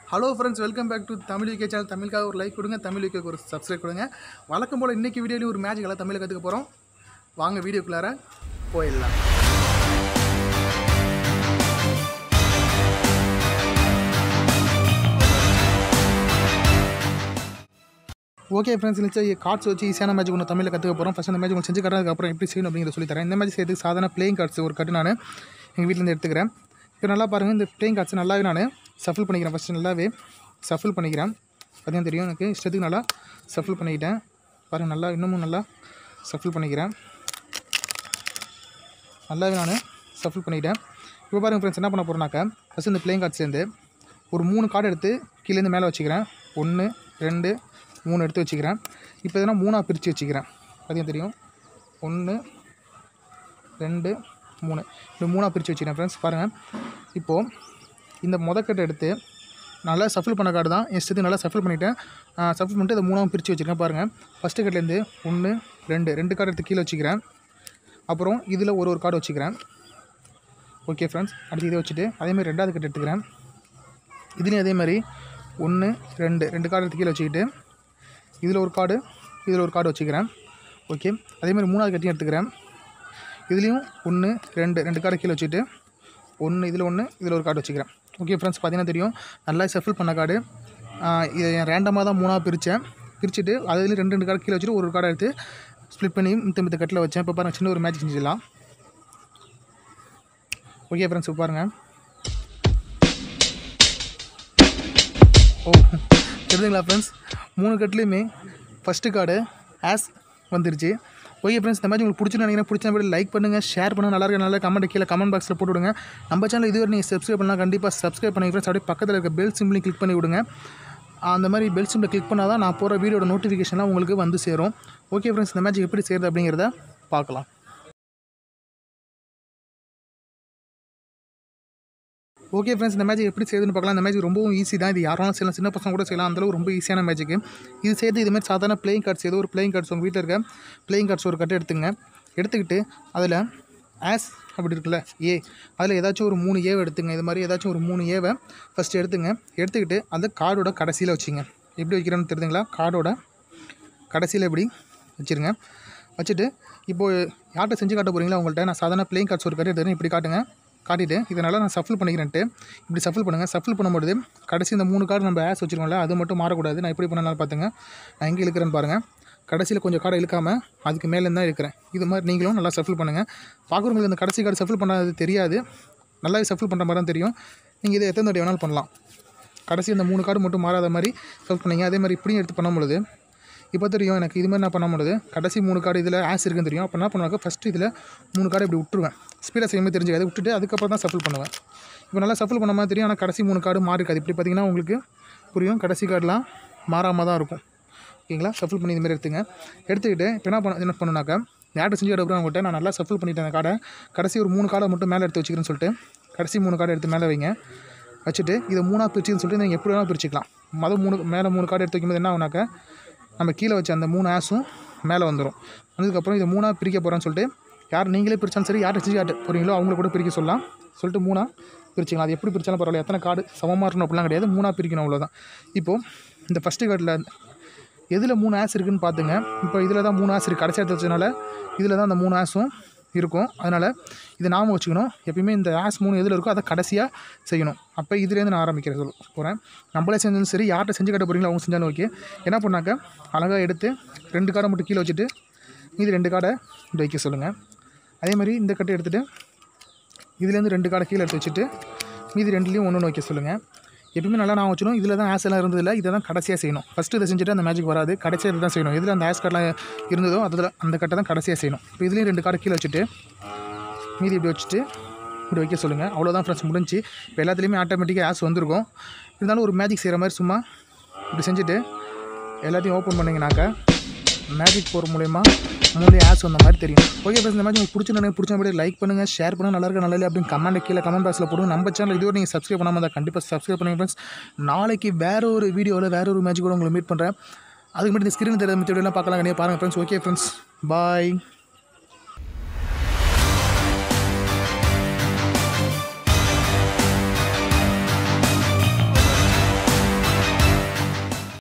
hello friends welcome back to Tamil UK channel தமிழுக்காக ஒரு like கொடுங்க தமிழ் யூகேக்கு ஒரு சப்ஸ்கிரைப் கொடுங்க வழக்கம் போல் இன்றைக்கி வீடியோலையும் ஒரு மேஜிக் எல்லாம் தமிழை கற்றுக்க போகிறோம் வாங்க வீடியோக்குள்ளார போயிடலாம் ஓகே ஃப்ரெண்ட்ஸ் நிச்சயம் கார்ட்ஸ் வச்சு ஈஸியான மேட்ச் ஒன்று தமிழில் கற்றுக்க போகிறோம் ஃபஸ்ட் அந்த மேட்ச் உங்களுக்கு செஞ்சு காட்டுறதுக்கு அப்புறம் எப்படி செய்யணும் அப்படிங்கிறத சொல்லி தரேன் இந்த மேட்ச் செய்யறதுக்கு சாதாரண பிளேயிங் கார்ட்ஸ் ஒரு கட்டு நான் எங்கள் வீட்டிலேருந்து எடுத்துக்கிறேன் இப்போ நல்லா பாருங்கள் இந்த பிளேயிங் கார்ட்ஸ் நல்லாவே நான் சஃபில் பண்ணிக்கிறேன் ஃபஸ்ட்டு நல்லாவே சஃபில் பண்ணிக்கிறேன் பார்த்தீங்கன்னா தெரியும் எனக்கு இஷ்டத்துக்கு நல்லா சஃபில் பண்ணிக்கிட்டேன் பாருங்கள் நல்லா இன்னமும் நல்லா சஃபில் பண்ணிக்கிறேன் நல்லாவே நான் சஃபில் பண்ணிக்கிட்டேன் இப்போ பாருங்கள் ஃப்ரெண்ட்ஸ் என்ன பண்ண போகிறேன்னாக்கா ஃபஸ்ட்டு இந்த பிளேயிங் கார்ட்ஸ் சேர்ந்து ஒரு மூணு கார்டு எடுத்து கீழேருந்து மேலே வச்சுக்கிறேன் ஒன்று ரெண்டு மூணு எடுத்து வச்சுக்கிறேன் இப்போ எதனா மூணாக பிரித்து வச்சுக்கிறேன் அதையும் தெரியும் ஒன்று ரெண்டு மூணு இந்த மூணாக பிரித்து வச்சுக்கிறேன் ஃப்ரெண்ட்ஸ் பாருங்கள் இப்போது இந்த முதக்கட்டை எடுத்து நல்லா சஃபில் பண்ண கார்டு தான் இஷ்டத்துக்கு நல்லா சஃபில் பண்ணிவிட்டேன் சஃபில் பண்ணிட்டு இதை மூணாவும் பிரித்து வச்சுருக்கேன் பாருங்கள் ஃபஸ்ட்டு கட்லேருந்து ஒன்று ரெண்டு ரெண்டு கார்டு எடுத்து கீழே வச்சுக்கிறேன் அப்புறம் இதில் ஒரு ஒரு கார்டு வச்சுக்கிறேன் ஓகே ஃப்ரெண்ட்ஸ் அடுத்து இதை வச்சுட்டு அதேமாதிரி ரெண்டாவது கட்டு எடுத்துக்கிறேன் இதுலேயும் அதே மாதிரி ஒன்று ரெண்டு ரெண்டு கார்டு எடுத்து கீழே வச்சுக்கிட்டு இதில் ஒரு கார்டு இதில் ஒரு கார்டு வச்சுக்கிறேன் ஓகே அதே மாதிரி மூணாவது கட்டியும் எடுத்துக்கிறேன் இதுலேயும் ஒன்று ரெண்டு ரெண்டு கார்டு கீழே வச்சுட்டு ஒன்று இதில் ஒன்று இதில் ஒரு கார்டு வச்சுக்கிறேன் ஓகே ஃப்ரெண்ட்ஸ் பார்த்தீங்கன்னா தெரியும் நல்லா செஃபில் பண்ண கார்டு இதை ரேண்டமாக தான் மூணாக பிரித்தேன் பிரிச்சுட்டு அதுலேயும் ரெண்டு ரெண்டு கார்டு கீழே வச்சுட்டு ஒரு ஒரு கார்டை எடுத்து ஸ்ப்ளிட் பண்ணி மித்த மித்த கட்டில் வச்சேன் இப்போ பாருங்கள் சின்ன ஒரு மேட்ச் செஞ்சிடலாம் ஓகே ஃப்ரெண்ட்ஸ் இப்போ பாருங்கள் ஓ தெரியுதுங்களா ஃப்ரெண்ட்ஸ் மூணு கட்லேயுமே ஃபஸ்ட்டு கார்டு ஆஸ் வந்துருச்சு ஓகே ஃப்ரெண்ட்ஸ் இந்த மாதிரி உங்களுக்கு பிடிச்சி நினைக்கிறேன் பிடிச்ச வீடியோ லைக் பண்ணுங்கள் ஷேர் பண்ணுங்கள் நல்லா இருக்க நல்ல கமெண்ட் கீழே கமெண்ட் பாக்ஸில் போட்டு விடுங்க நம்ம சேனல் இதுவரை நீங்கள் சப்ஸ்கிரைப் பண்ணால் கண்டிப்பாக சப்ஸ்கிரைப் பண்ணி ஃப்ரெண்ட்ஸ் அப்படியே பக்கத்தில் இருக்க பெல் சிம்பிளையும் கிளிக் பண்ணி விடுங்க அந்த மாதிரி பெல் சிம்பிளை கிளிக் பண்ணால் தான் நான் போகிற வீடியோட நோட்டிஃபிகேஷன்லாம் உங்களுக்கு வந்து சேரும் ஓகே ஃப்ரெண்ட்ஸ் இந்த மேட்ச் எப்படி செய்கிறது அப்படிங்கிறத பார்க்கலாம் ஓகே ஃப்ரெண்ட்ஸ் இந்த மேட்ச் எப்படி செய்யுதுன்னு பார்க்கலாம் இந்த மேட்ச் ரொம்பவும் ஈஸி தான் இது யாராலும் செய்யலாம் சின்ன பசங்க கூட செய்யலாம் அந்தளவு ரொம்ப ஈஸியான மேட்ச்சுக்கு இது சேர்த்து இதுமாதிரி சாதாரண பிளேயிங் கார்ட்ஸ் ஏதோ ஒரு பிளேயிங் கார்ட்ஸ் உங்கள் வீட்டில் இருக்க பிளேயிங் கார்ட்ஸ் ஒரு கட்டு எடுத்துங்க எடுத்துக்கிட்டு அதில் ஆஸ் அப்படி இருக்குல்ல ஏ அதில் ஏதாச்சும் ஒரு மூணு ஏவை எடுத்துங்க இது மாதிரி ஏதாச்சும் ஒரு மூணு ஏவை ஃபஸ்ட்டு எடுத்துங்க எடுத்துக்கிட்டு அந்த கார்டோட கடைசியில் வச்சுங்க எப்படி வைக்கிறேன்னு தெரியுதுங்களா கார்டோட கடைசியில் எப்படி வச்சுருங்க வச்சுட்டு இப்போது யார்கிட்ட செஞ்சு காட்ட போகிறீங்களா உங்கள்கிட்ட நான் சாதாரண பிளேயிங் கார்ட்ஸ் ஒரு கட்டு எடுத்துக்கிறேன் இப்படி காட்டுங்க காட்டிட்டு இதனால் நான் சஃபில் பண்ணிக்கிறேன்ட்டு இப்படி சஃபில் பண்ணுங்கள் சஃபில் பண்ணும்போது கடைசி இந்த மூணு கார்டு நம்ம ஆஸ் வச்சுருக்கோம்ல அது மட்டும் மாறக்கூடாது நான் எப்படி பண்ணலாம் பார்த்துங்க நான் எங்கே இழுக்கிறேன்னு பாருங்கள் கடைசியில் கொஞ்சம் கார்டை இழுக்காமல் அதுக்கு மேலே தான் இருக்கிறேன் இது மாதிரி நீங்களும் நல்லா சஃபில் பண்ணுங்கள் பார்க்குறவங்களுக்கு இந்த கடைசி கார்டு சஃபில் பண்ணாதது தெரியாது நல்லாவே சஃபில் பண்ணுற மாதிரி தான் தெரியும் நீங்கள் இதை எத்தனை தடவை வேணாலும் பண்ணலாம் கடைசி இந்த மூணு கார்டு மட்டும் மாறாத மாதிரி சஃபில் பண்ணீங்க அதே மாதிரி இப்படியும் எடுத்து பண்ணும்பொழுது இப்போ தெரியும் எனக்கு இது மாதிரி நான் பண்ணும்பொழுது கடைசி மூணு கார்டு இதில் ஆஸ் இருக்குன்னு தெரியும் அப்போ என்ன பண்ணுவாங்க ஃபஸ்ட்டு இதில் மூணு கார்டு இப்படி விட்டுருவேன் ஸ்பீடாக செய்யும்போது தெரிஞ்சுக்காது விட்டுட்டு அதுக்கப்புறம் தான் சஃபில் பண்ணுவேன் இப்போ நல்லா சஃபில் பண்ண மாதிரி தெரியும் ஆனால் கடைசி மூணு கார்டு மாறி இருக்காது இப்படி பார்த்தீங்கன்னா உங்களுக்கு புரியும் கடைசி கார்டெலாம் மாறாமல் தான் இருக்கும் ஓகேங்களா சஃபில் பண்ணி இதுமாரி எடுத்துங்க எடுத்துக்கிட்டு இப்போ என்ன பண்ண என்ன பண்ணுனாக்கா யார்கிட்ட செஞ்சு எடுக்கிறோம் அவங்கள்ட்ட நான் நல்லா சஃபில் பண்ணிட்டேன் அந்த கார்டை கடைசி ஒரு மூணு கார்டை மட்டும் மேலே எடுத்து வச்சுக்கிறேன்னு சொல்லிட்டு கடைசி மூணு கார்டை எடுத்து மேலே வைங்க வச்சுட்டு இதை மூணாக பிரிச்சுன்னு சொல்லிட்டு நீங்கள் எப்படி வேணால் பிரிச்சுக்கலாம் மொதல் மூணு மேலே மூணு கார்டு எடுத்து வைக்கும்போது என்ன ஆகுனாக்கா நம்ம கீழே வச்ச அந்த மூணு ஆஸும் மேலே வந்துடும் வந்ததுக்கப்புறம் இதை மூணாக பிரிக்க போகிறோன்னு சொல்லிட்டு யார் நீங்களே பிரித்தாலும் சரி யார்கிட்ட செஞ்சு காட்டு போகிறீங்களோ அவங்கள கூட பிரிக்க சொல்லலாம் சொல்லிட்டு மூணாக பிரிச்சுக்கலாம் அது எப்படி பிரித்தாலும் பரவாயில்ல எத்தனை கார்டு சமமாக இருக்கணும் அப்படிலாம் கிடையாது மூணாக பிரிக்கணும் அவ்வளோதான் இப்போது இந்த ஃபஸ்ட்டு கார்டில் எதில் மூணு ஆஸ் இருக்குதுன்னு பார்த்துங்க இப்போ இதில் தான் மூணு ஆஸ் இருக்குது கடைசி எடுத்து வச்சதுனால இதில் தான் அந்த மூணு ஆஸும் இருக்கும் அதனால் இதை நாம வச்சுக்கணும் எப்பயுமே இந்த ஆஸ் மூணு எதில் இருக்கோ அதை கடைசியாக செய்யணும் அப்போ இதுலேருந்து நான் ஆரம்பிக்கிறேன் சொல்ல போகிறேன் நம்மளே செஞ்சாலும் சரி யார்கிட்ட செஞ்சு கட்ட போகிறீங்களோ அவங்க செஞ்சாலும் ஓகே என்ன பண்ணாக்க அழகாக எடுத்து ரெண்டு கார்டை மட்டும் கீழே வச்சுட்டு மீதி ரெண்டு கார்டை இப்படி வைக்க சொல்லுங்கள் அதே மாதிரி இந்த கட்டை எடுத்துகிட்டு இதுலேருந்து ரெண்டு கார்டை கீழே எடுத்து வச்சுட்டு மீதி ரெண்டுலேயும் ஒன்று ஒன்று வைக்க சொல்லுங்கள் எப்பயுமே நல்லா நான் வச்சிடும் இதில் தான் ஆஸ் எல்லாம் இருந்ததில்ல இதை தான் கடைசியாக செய்யணும் ஃபஸ்ட்டு இதை செஞ்சுட்டு அந்த மேஜிக் வராது கடைசியாக தான் செய்யணும் இதில் அந்த ஆஸ் கார்டெலாம் இருந்ததோ அதில் அந்த கட்டை தான் கடைசியாக செய்யணும் இப்போ இதுலேயும் ரெண்டு கார்டை கீழே வச்சுட்டு மீதி இப்படி வச்சுட்டு இப்படி வைக்க சொல்லுங்கள் அவ்வளோதான் ஃப்ரெண்ட்ஸ் முடிஞ்சு இப்போ எல்லாத்துலேயுமே ஆட்டோமேட்டிக்காக ஆஸ் வந்திருக்கும் இருந்தாலும் ஒரு மேஜிக் செய்கிற மாதிரி சும்மா இப்படி செஞ்சுட்டு எல்லாத்தையும் ஓப்பன் பண்ணிங்கனாக்கா மேஜிக் போகிற மூலயமா மூணு ஆஸ் வந்த மாதிரி தெரியும் ஓகே ஃப்ரெண்ட்ஸ் இந்த மாதிரி உங்களுக்கு பிடிச்ச எனக்கு பிடிச்ச மாதிரி லைக் பண்ணுங்கள் ஷேர் பண்ணுங்கள் நல்லா இருக்க நல்லா இல்லை அப்படின்னு கமெண்ட் கீழே கமெண்ட் பாக்ஸில் போடுங்க நம்ம சேனல் இதுவரை நீங்கள் சப்ஸ்கிரைப் பண்ணாமல் இருந்தால் கண்டிப்பாக சப்ஸ்கிரைப் பண்ணுங்கள் ஃப்ரெண்ட்ஸ் நாளைக்கு வேறு ஒரு வீடியோவில் வேறு ஒரு மேட்ச் கூட உங்களை மீட் பண்ணுறேன் அதுக்கு மட்டும் இந்த ஸ்க்ரீன் தெரியாத வீடியோலாம் பார்க்கலாம் கண்டிப்பாக பாருங்கள் ஃப்ரெண்ட்ஸ் ஓகே ஃப்ரெண்ட்ஸ் பாய்